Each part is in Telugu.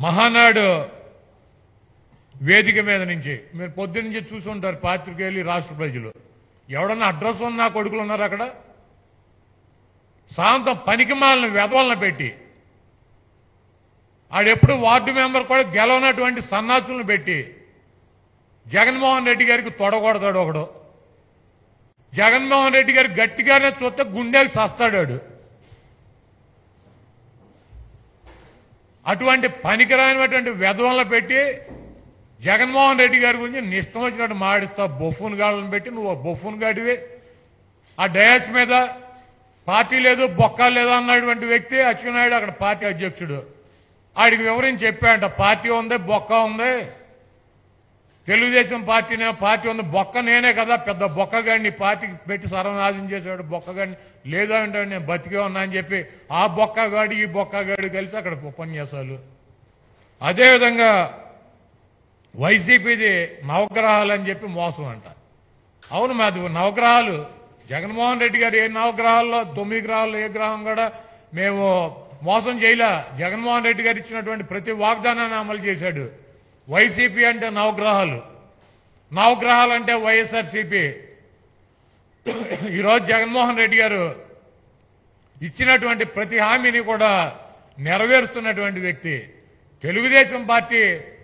మహానాడు వేదిక మీద నుంచి మీరు పొద్దున్న నుంచి చూసి ఉంటారు పాత్రికేయులు ఈ రాష్ట్ర ప్రజలు ఎవడన్నా అడ్రస్ ఉన్న కొడుకులు ఉన్నారు అక్కడ సాయంత్రం పనికిమాలను వెధవలను పెట్టి ఆడెప్పుడు వార్డు మెంబర్ కూడా గెలవనటువంటి సన్నాసులను పెట్టి జగన్మోహన్ రెడ్డి గారికి తొడగొడతాడు ఒకడు జగన్మోహన్ రెడ్డి గారు గట్టిగానే చూస్తే గుండెలు సస్తాడు వాడు. అటువంటి పనికిరానిటువంటి వెధవలను పెట్టి జగన్మోహన్ రెడ్డి గారి గురించి నిష్టం వచ్చినట్టు మాడిస్తావు బొఫ్ఫున్ గాళ్ళని పెట్టి నువ్వు బొఫ్ఫున్ గాడివి ఆ డయాస్ మీద పార్టీ లేదు బొక్క లేదు అన్నటువంటి వ్యక్తి అచ్చెన్నాయుడు అక్కడ పార్టీ అధ్యక్షుడు ఆడికి వివరించి చెప్పాడంట పార్టీ ఉంది బొక్క ఉంది తెలుగుదేశం పార్టీనే పార్టీ ఉంది బొక్క నేనే కదా పెద్ద బొక్కగాడిని పార్టీకి పెట్టి సర్వనాశనం చేశాడు బొక్కగాడిని లేదా అంటే నేను బతికే ఉన్నా అని చెప్పి ఆ బొక్కగాడు ఈ బొక్కగాడు కలిసి అక్కడ ఉపన్యాసాలు అదేవిధంగా వైసీపీది నవగ్రహాలు అని చెప్పి మోసం అంట అవును మాది నవగ్రహాలు జగన్మోహన్ రెడ్డి గారు ఏ నవగ్రహాల్లో తొమ్మిది గ్రహాల్లో ఏ గ్రహం కూడా మేము మోసం చేయలే జగన్మోహన్ రెడ్డి గారు ఇచ్చినటువంటి ప్రతి వాగ్దానాన్ని అమలు చేశాడు వైసీపీ అంటే నవగ్రహాలు నవగ్రహాలు అంటే వైఎస్ఆర్సీపీ ఈరోజు జగన్మోహన్ రెడ్డి గారు ఇచ్చినటువంటి ప్రతి హామీని కూడా నెరవేరుస్తున్నటువంటి వ్యక్తి తెలుగుదేశం పార్టీ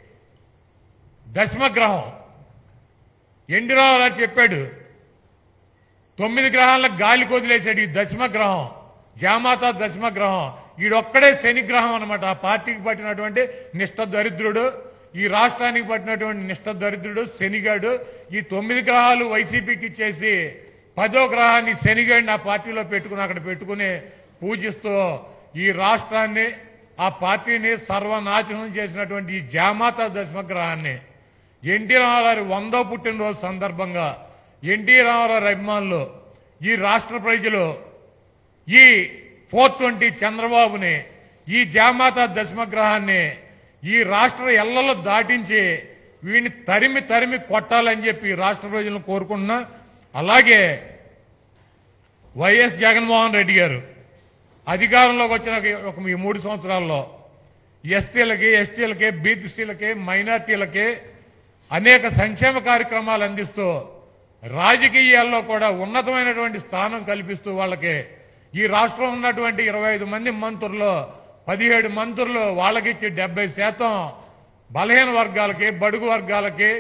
దశమగ్రహం ఎన్టీ రామారావు చెప్పాడు తొమ్మిది గ్రహాలకు గాలి కొదిలేశాడు ఈ దశమగ్రహం జామాత దశమగ్రహం ఈడొక్కడే శనిగ్రహం అనమాట ఆ పార్టీకి పట్టినటువంటి నిష్ఠ దరిద్రుడు ఈ రాష్ట్రానికి పట్టినటువంటి నిష్ఠ దరిద్రుడు శనిగాడు ఈ తొమ్మిది గ్రహాలు వైసీపీకి ఇచ్చేసి పదో గ్రహాన్ని శనిగాడిని ఆ పార్టీలో పెట్టుకుని అక్కడ పెట్టుకుని పూజిస్తూ ఈ రాష్ట్రాన్ని ఆ పార్టీని సర్వనాశనం చేసినటువంటి ఈ జామాత దశమగ్రహాన్ని ఎన్టీ రామారావు వందో పుట్టినరోజు సందర్భంగా ఎన్టీ రామారావు అభిమానులు ఈ రాష్ట్ర ప్రజలు ఈ ఫోర్ ట్వంటీ చంద్రబాబుని ఈ జామాత దశమగ్రహాన్ని ఈ రాష్ట్ర ఎల్లలో దాటించి వీడిని తరిమి తరిమి కొట్టాలని చెప్పి ఈ రాష్ట్ర ప్రజలను కోరుకుంటున్నా అలాగే వైఎస్ జగన్మోహన్ రెడ్డి గారు అధికారంలోకి వచ్చిన ఒక ఈ మూడు సంవత్సరాల్లో ఎస్సీలకి ఎస్టీలకి బీసీలకి మైనార్టీలకి అనేక సంక్షేమ కార్యక్రమాలు అందిస్తూ రాజకీయాల్లో కూడా ఉన్నతమైనటువంటి స్థానం కల్పిస్తూ వాళ్ళకి ఈ రాష్ట్రం ఉన్నటువంటి ఇరవై ఐదు మంది మంత్రుల్లో పదిహేడు మంత్రులు వాళ్ళకిచ్చి డెబ్బై శాతం బలహీన వర్గాలకి బడుగు వర్గాలకి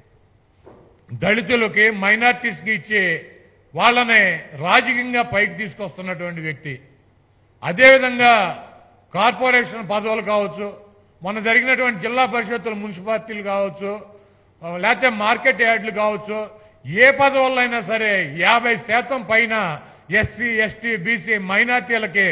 దళితులకి మైనార్టీస్కి ఇచ్చి వాళ్ళని రాజకీయంగా పైకి తీసుకొస్తున్నటువంటి వ్యక్తి అదేవిధంగా కార్పొరేషన్ పదవులు కావచ్చు మొన్న జరిగినటువంటి జిల్లా పరిషత్తులు మున్సిపాలిటీలు కావచ్చు ఆ, లేకపోతే మార్కెట్ యార్డులు కావచ్చు ఏ పదవులైనా సరే యాభై శాతం పైన ఎస్సీ ఎస్టీ బీసీ మైనార్టీలకి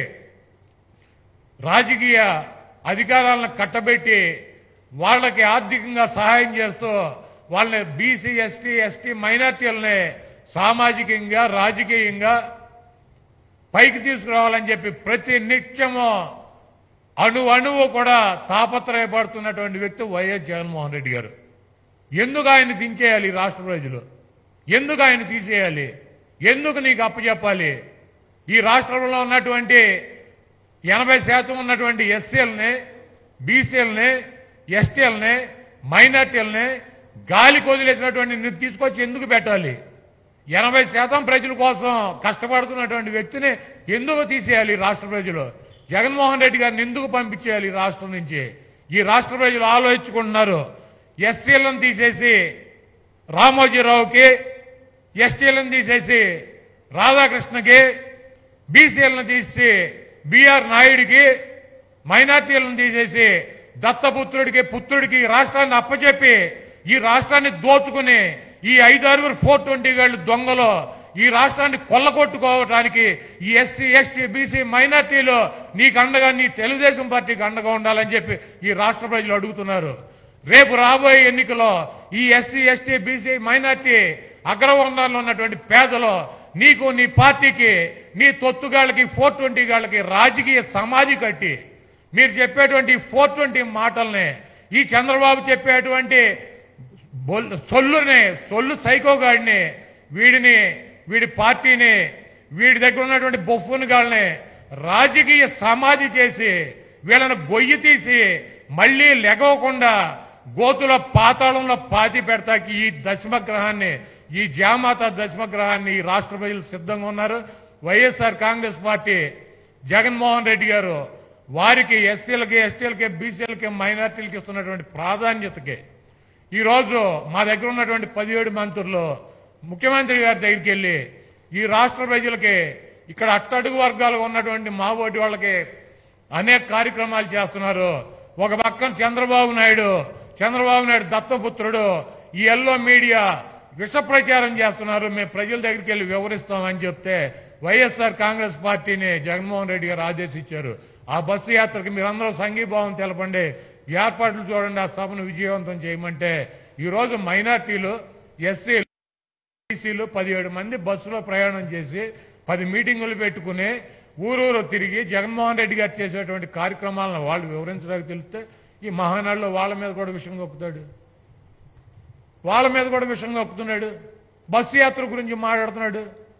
రాజకీయ అధికారాలను కట్టబెట్టి వాళ్ళకి ఆర్థికంగా సహాయం చేస్తూ వాళ్ళని బీసీ ఎస్టీ ఎస్టీ మైనార్టీలని సామాజికంగా రాజకీయంగా పైకి తీసుకురావాలని చెప్పి ప్రతి నిత్యము అణు అణువు కూడా తాపత్రయపడుతున్నటువంటి వ్యక్తి వైఎస్ జగన్మోహన్ రెడ్డి గారు ఎందుకు ఆయన దించేయాలి ఈ రాష్ట్ర ప్రజలు ఎందుకు ఆయన తీసేయాలి ఎందుకు నీకు అప్పచెప్పాలి ఈ రాష్ట్రంలో ఉన్నటువంటి ఎనభై శాతం ఉన్నటువంటి ఎస్సీలని బీసీలని ఎస్టీలని మైనార్టీలని గాలి కొదిలేసినటువంటి నువ్వు తీసుకొచ్చి ఎందుకు పెట్టాలి ఎనభై శాతం ప్రజల కోసం కష్టపడుతున్నటువంటి వ్యక్తిని ఎందుకు తీసేయాలి ఈ రాష్ట్ర ప్రజలు జగన్మోహన్ రెడ్డి గారిని ఎందుకు పంపించేయాలి ఈ రాష్ట్రం నుంచి ఈ రాష్ట్ర ప్రజలు ఆలోచించుకుంటున్నారు ఎస్సీలను తీసేసి రామోజీరావుకి ఎస్టీలను తీసేసి రాధాకృష్ణకి బీసీలను తీసి బిఆర్ నాయుడికి మైనార్టీలను తీసేసి దత్తపుత్రుడికి పుత్రుడికి ఈ రాష్ట్రాన్ని అప్పచెప్పి ఈ రాష్ట్రాన్ని దోచుకుని ఈ ఐదారుగురు ఫోర్ ట్వంటీ గాళ్ళు దొంగలు ఈ రాష్ట్రాన్ని కొల్లగొట్టుకోవడానికి ఈ ఎస్సీ ఎస్టీ బీసీ మైనార్టీలు నీకు అండగా నీ తెలుగుదేశం పార్టీకి అండగా ఉండాలని చెప్పి ఈ రాష్ట్ర ప్రజలు అడుగుతున్నారు రేపు రాబోయే ఎన్నికలో ఈ ఎస్సీ ఎస్టీ బీసీ మైనార్టీ అగ్రవర్ణాల్లో ఉన్నటువంటి పేదలు నీకు నీ పార్టీకి నీ తొత్తుగాళ్ళకి ఫోర్ ట్వంటీ గాళ్ళకి రాజకీయ సమాధి కట్టి మీరు చెప్పేటువంటి ఫోర్ ట్వంటీ మాటల్ని ఈ చంద్రబాబు చెప్పేటువంటి బొల్- సొల్లుని సొల్లు సైకోగాడిని వీడిని వీడి పార్టీని వీడి దగ్గర ఉన్నటువంటి బొఫ్ఫున్ గాళ్ళని రాజకీయ సమాధి చేసి వీళ్ళని గొయ్యి తీసి మళ్ళీ లెగవకుండా గోతుల పాతాళంలో పాతి పెడతాకి ఈ దశమగ్రహాన్ని ఈ జామాత దశమగ్రహాన్ని ఈ రాష్ట్ర ప్రజలు సిద్ధంగా ఉన్నారు వైఎస్ఆర్ కాంగ్రెస్ పార్టీ జగన్మోహన్ రెడ్డి గారు వారికి ఎస్సీలకి ఎస్టీలకి బీసీలకి మైనార్టీలకి ఇస్తున్నటువంటి ప్రాధాన్యతకి ఈరోజు మా దగ్గర ఉన్నటువంటి పదిహేడు మంత్రులు ముఖ్యమంత్రి గారి దగ్గరికి వెళ్ళి ఈ రాష్ట్ర ప్రజలకి ఇక్కడ అట్టడుగు వర్గాలు ఉన్నటువంటి మా ఓటి వాళ్ళకి అనేక కార్యక్రమాలు చేస్తున్నారు ఒక పక్కన చంద్రబాబు నాయుడు చంద్రబాబు నాయుడు దత్తపుత్రుడు ఈ ఎల్లో మీడియా విష ప్రచారం చేస్తున్నారు మేము ప్రజల దగ్గరికి వెళ్ళి వివరిస్తామని చెప్తే వైఎస్ఆర్ కాంగ్రెస్ పార్టీని జగన్మోహన్ రెడ్డి గారు ఆదేశించారు ఆ బస్సు యాత్రకి మీరందరూ సంఘీభావం తెలపండి ఏర్పాట్లు చూడండి ఆ సభను విజయవంతం చేయమంటే ఈరోజు మైనార్టీలు ఎస్సీ బీసీలు పదిహేడు మంది బస్సులో ప్రయాణం చేసి పది మీటింగులు పెట్టుకుని ఊరూరు తిరిగి జగన్మోహన్ రెడ్డి గారు చేసేటువంటి కార్యక్రమాలను వాళ్ళు వివరించడానికి తెలిస్తే ఈ మహానాడులో వాళ్ళ మీద కూడా విషయం కప్పుతాడు వాళ్ళ మీద కూడా విషయం కప్పుతున్నాడు బస్సు యాత్ర గురించి మాట్లాడుతున్నాడు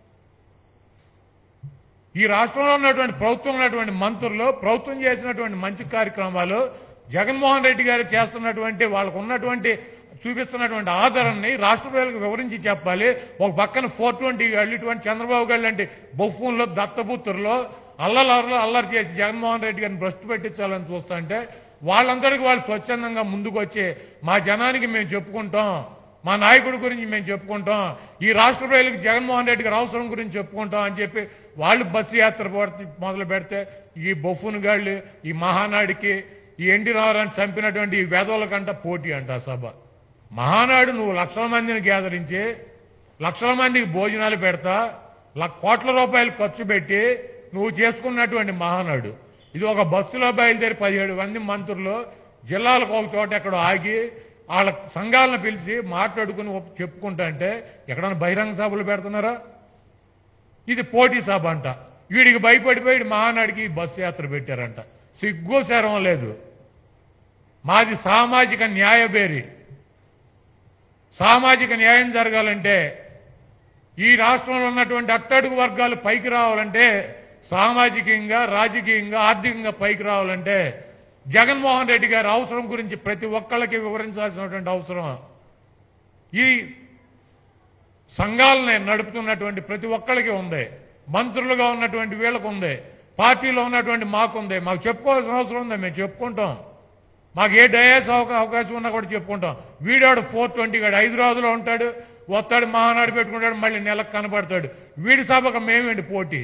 ఈ రాష్ట్రంలో ఉన్నటువంటి ప్రభుత్వం ఉన్నటువంటి మంత్రులు ప్రభుత్వం చేసినటువంటి మంచి కార్యక్రమాలు జగన్మోహన్ రెడ్డి గారు చేస్తున్నటువంటి వాళ్ళకు ఉన్నటువంటి చూపిస్తున్నటువంటి ఆదరణని రాష్ట్ర ప్రజలకు వివరించి చెప్పాలి ఒక పక్కన ఫోర్ ట్వంటీ గాళ్ళు ఇటువంటి చంద్రబాబు గారు లాంటి బొఫూన్లో దత్తపుత్రులో అల్లలర్లు అల్లరి చేసి జగన్మోహన్ రెడ్డి గారిని భ్రష్టు పెట్టించాలని చూస్తుంటే వాళ్ళందరికీ వాళ్ళు స్వచ్ఛందంగా ముందుకు వచ్చి మా జనానికి మేము చెప్పుకుంటాం మా నాయకుడి గురించి మేము చెప్పుకుంటాం ఈ రాష్ట్ర ప్రజలకు జగన్మోహన్ రెడ్డి గారి అవసరం గురించి చెప్పుకుంటాం అని చెప్పి వాళ్ళు బస్సు యాత్ర పోతే- మొదలు పెడితే ఈ బొఫున్ గాళ్ళు ఈ మహానాడికి ఈ ఎన్టీ రామారావు చంపినటువంటి ఈ వేదవుల కంట పోటీ అంట ఆ సభ మహానాడు నువ్వు లక్షల మందిని గ్యాదరించి లక్షల మందికి భోజనాలు పెడతా ల- కోట్ల రూపాయలు ఖర్చు పెట్టి నువ్వు చేసుకున్నటువంటి మహానాడు ఇది ఒక బస్సులో బయలుదేరి పదిహేడు మంది మంత్రులు జిల్లాలకు ఒక చోట ఎక్కడో ఆగి వాళ్ళ సంఘాలను పిలిచి మాట్లాడుకుని ఒప్- చెప్పుకుంటా అంటే ఎక్కడైనా బహిరంగ సభలు పెడుతున్నారా ఇది పోటీ సభ అంట వీడికి భయపడిపోయి వీడి మహానాడికి ఈ బస్సు యాత్ర పెట్టారంట సిగ్గు శరం లేదు మాది సామాజిక న్యాయబేరి సామాజిక న్యాయం జరగాలంటే ఈ రాష్ట్రంలో ఉన్నటువంటి అట్టడుగు వర్గాలు పైకి రావాలంటే సామాజికంగా రాజకీయంగా ఆర్థికంగా పైకి రావాలంటే జగన్మోహన్ రెడ్డి గారి అవసరం గురించి ప్రతి ఒక్కళ్ళకి వివరించాల్సినటువంటి అవసరం ఈ సంఘాలని నడుపుతున్నటువంటి ప్రతి ఒక్కళ్ళకి ఉంది మంత్రులుగా ఉన్నటువంటి వీళ్ళకు ఉంది పార్టీలో ఉన్నటువంటి మాకు ఉంది మాకు చెప్పుకోవాల్సిన అవసరం ఉంది మేము చెప్పుకుంటాం మాకు ఏ డయాస్ అవకా- అవకాశం ఉన్నా కూడా చెప్పుకుంటాం వీడాడు ఫోర్ ట్వంటీ గాడు హైదరాబాద్లో ఉంటాడు వస్తాడు మహానాడు పెట్టుకుంటాడు మళ్ళీ నెలకు కనబడతాడు వీడి సభకు మేమేంటి పోటీ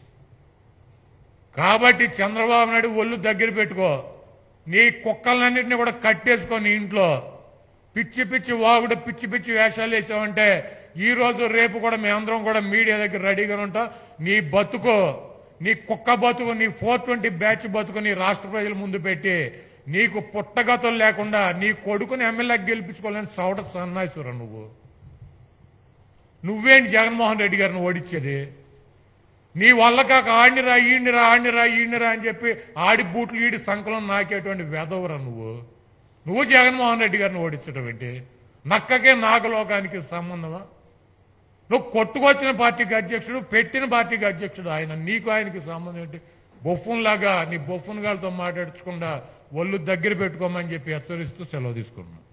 కాబట్టి చంద్రబాబు నాయుడు ఒళ్ళు దగ్గర పెట్టుకో నీ కుక్కలన్నింటినీ కూడా కట్టేసుకో నీ ఇంట్లో పిచ్చి పిచ్చి వాగుడు పిచ్చి పిచ్చి వేషాలు వేసావంటే ఈ రోజు రేపు కూడా మేమందరం కూడా మీడియా దగ్గర రెడీగా ఉంటాం నీ బతుకు నీ కుక్క బతుకు నీ ఫోర్ ట్వంటీ బ్యాచ్ బతుకు నీ రాష్ట్ర ప్రజల ముందు పెట్టి నీకు పుట్టగతులు లేకుండా నీ కొడుకుని ఎమ్మెల్యే గెలిపించుకోవాలని సౌట సన్నాయిసురా నువ్వు నువ్వేంటి జగన్మోహన్ రెడ్డి గారిని ఓడించేది నీ వల్ల కాక ఆడినిరా ఈడినిరా ఆడినిరా ఈడినిరా అని చెప్పి ఆడి బూట్లు ఈడి సంకలం నాకేటువంటి వెదవరా నువ్వు నువ్వు జగన్మోహన్ రెడ్డి గారిని ఓడించడం ఏంటి నక్కకే నాగలోకానికి సంబంధమా నువ్వు కొట్టుకొచ్చిన పార్టీకి అధ్యక్షుడు పెట్టిన పార్టీకి అధ్యక్షుడు ఆయన నీకు ఆయనకి సంబంధం ఏంటి బొఫున్ లాగా నీ బొఫున్ గారితో మాట్లాడకుండా ఒళ్ళు దగ్గర పెట్టుకోమని చెప్పి హెచ్చరిస్తూ సెలవు తీసుకున్నాను